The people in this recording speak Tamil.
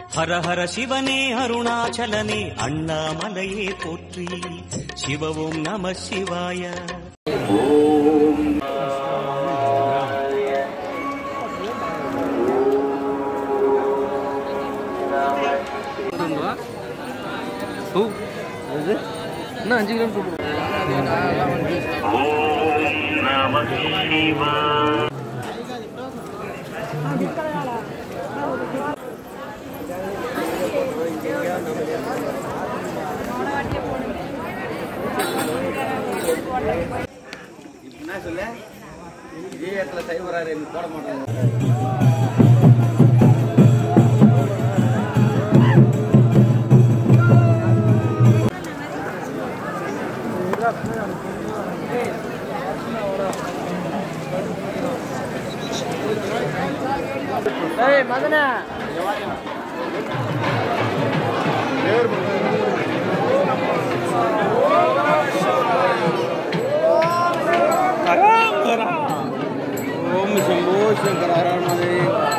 ஹர ஹர சிவனே அருணாச்சலனே அண்ணாமலையே போற்றி சிவவும் நம சிவாய இன்னும் அஞ்சு கிலோமீட்டர் என்ன சொல்ல இதே இடத்துல சைவராரு எனக்கு போட மாட்டாங்க ஏய் மதனா ஓம் சம்போ சங்கர ஹர மகாதேவ்